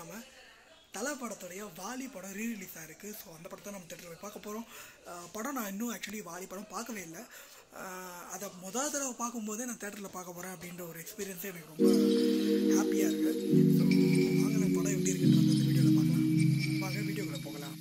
இல்லாமல் தலை படத்துடைய வாலி படம் ரீ ரிலீஸ் ஆயிருக்கு ஸோ அந்த படத்தை நம்ம தேட்டரில் போய் பார்க்க போகிறோம் படம் நான் இன்னும் ஆக்சுவலி வாலி படம் பார்க்கவே இல்லை அஹ், அதை முதல் தடவை பார்க்கும்போதே நான் தேட்டரில் பார்க்க போகிறேன் அப்படின்ற ஒரு எக்ஸ்பீரியன்ஸே எனக்கு ரொம்ப ஹாப்பியாக இருக்குது ஸோ வாங்க நம்ம படம் எப்படி இருக்குன்றது அந்த வீடியோவில் பார்க்கலாம் வாங்க வீடியோக்குள்ளே போகலாம்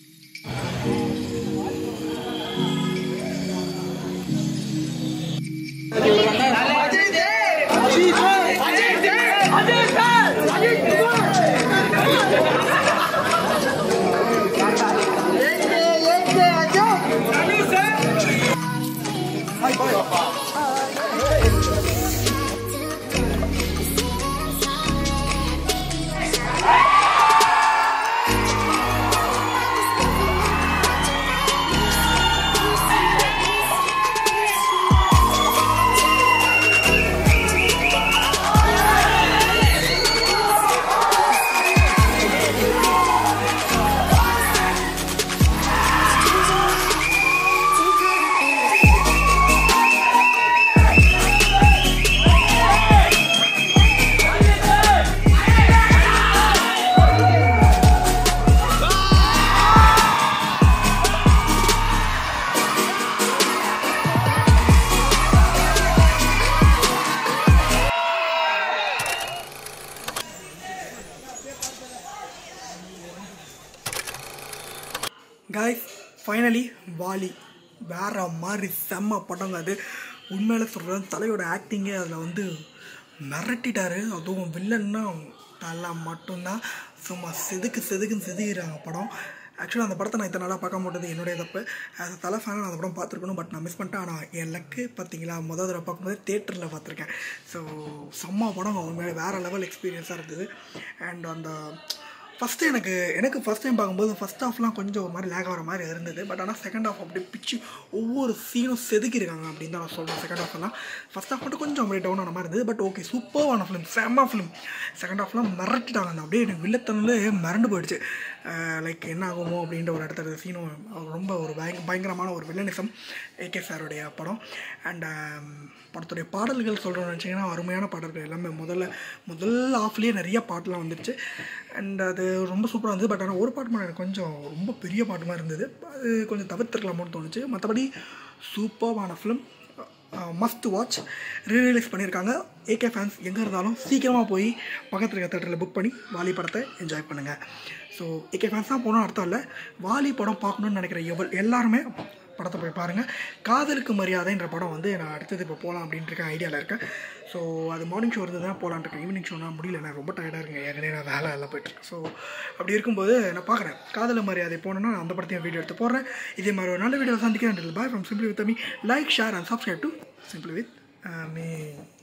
காய்ஸ் ஃபைனலி வாலி வேற மாதிரி செம்ம படங்க அது உண்மையில சொல்கிறேன் தலையோட ஆக்டிங்கே அதில் வந்து மிரட்டிட்டாரு அதுவும் வில்லன்னா தலை மட்டும்தான் சும்மா செதுக்கு செதுக்குன்னு செதுக்கிறாங்க படம் ஆக்சுவலாக அந்த படத்தை நான் இத்தனை நாளாக பார்க்க மாட்டது என்னுடைய தப்பு அது தலை ஃபேனாக நான் அந்த படம் பார்த்துருக்கணும் பட் நான் மிஸ் பண்ணிட்டேன் ஆனால் என் லக்கு பார்த்தீங்களா முதல் தடவை பார்க்கும்போது தேட்டரில் பார்த்துருக்கேன் ஸோ செம்ம படம் உண்மையிலே வேறு லெவல் எக்ஸ்பீரியன்ஸாக இருந்தது அண்ட் அந்த ஃபஸ்ட்டு எனக்கு எனக்கு ஃபஸ்ட் டைம் பார்க்கும்போது ஃபஸ்ட் ஹாஃப்லாம் கொஞ்சம் ஒரு மாதிரி லேக் ஆகிற மாதிரி இருந்தது பட் ஆனால் செகண்ட் ஹாஃப் அப்படியே பிச்சு ஒவ்வொரு சீனும் செதுக்கியிருக்காங்க அப்படின்னு தான் நான் சொல்கிறேன் செகண்ட் ஹாஃப்லாம் ஃபஸ்ட் ஹாஃப் மட்டும் கொஞ்சம் அப்படியே டவுன் ஆன மாதிரி இருந்தது பட் ஓகே சூப்பரான ஃபிலிம் செம்ம ஃபிலிம் செகண்ட் ஹாஃப்லாம் மிரட்டிட்டாங்க அந்த அப்படியே எனக்கு வில்லத்தனில் மிரண்டு போயிடுச்சு லைக் என்ன ஆகுமோ அப்படின்ற ஒரு இடத்துல சீனும் ரொம்ப ஒரு பயங்க பயங்கரமான ஒரு வில்லனிசம் ஏகே சாருடைய படம் அண்ட் படத்துடைய பாடல்கள் சொல்கிறோம்னு நினச்சிங்கன்னா அருமையான பாடல்கள் எல்லாமே முதல்ல முதல் ஆஃப்லேயே நிறைய பாட்டுலாம் வந்துருச்சு அண்ட் அது ரொம்ப சூப்பராக இருந்தது பட் ஆனால் ஒரு பாட்டு மட்டும் எனக்கு கொஞ்சம் ரொம்ப பெரிய பாட்டு மாதிரி இருந்தது அது கொஞ்சம் தவிர்த்துருக்கலாமோன்னு தோணுச்சு மற்றபடி சூப்பரான ஃபிலிம் மஸ்ட் வாட்ச் ரீரிலீஸ் பண்ணியிருக்காங்க ஏகே ஃபேன்ஸ் எங்கே இருந்தாலும் சீக்கிரமாக போய் பக்கத்தில் இருக்க தேட்டரில் புக் பண்ணி வாலி படத்தை என்ஜாய் பண்ணுங்கள் ஸோ ஏகே ஃபேன்ஸ் தான் போகணும் அர்த்தம் இல்லை வாலி படம் பார்க்கணுன்னு நினைக்கிற எவள் எல்லாருமே படத்தை போய் பாருங்கள் காதலுக்கு மரியாதைன்ற படம் வந்து நான் அடுத்தது இப்போ போகலாம் அப்படின்ட்டு இருக்கேன் ஐடியாவில் இருக்கேன் ஸோ அது மார்னிங் ஷோ இருந்து தான் போகலான்ட்டு இருக்கேன் ஈவினிங் ஷோனா முடியல நான் ரொம்ப டயர்டாக இருக்கேன் ஏற்கனவே நான் வேலை எல்லாம் போயிட்டுருக்கேன் ஸோ அப்படி இருக்கும்போது நான் பார்க்குறேன் காதல் மரியாதை போனோன்னா நான் அந்த படத்தையும் வீடியோ எடுத்து போடுறேன் இதே மாதிரி ஒரு நல்ல வீடியோ சந்திக்கிறேன் bye from simply with me like share and subscribe to simply with me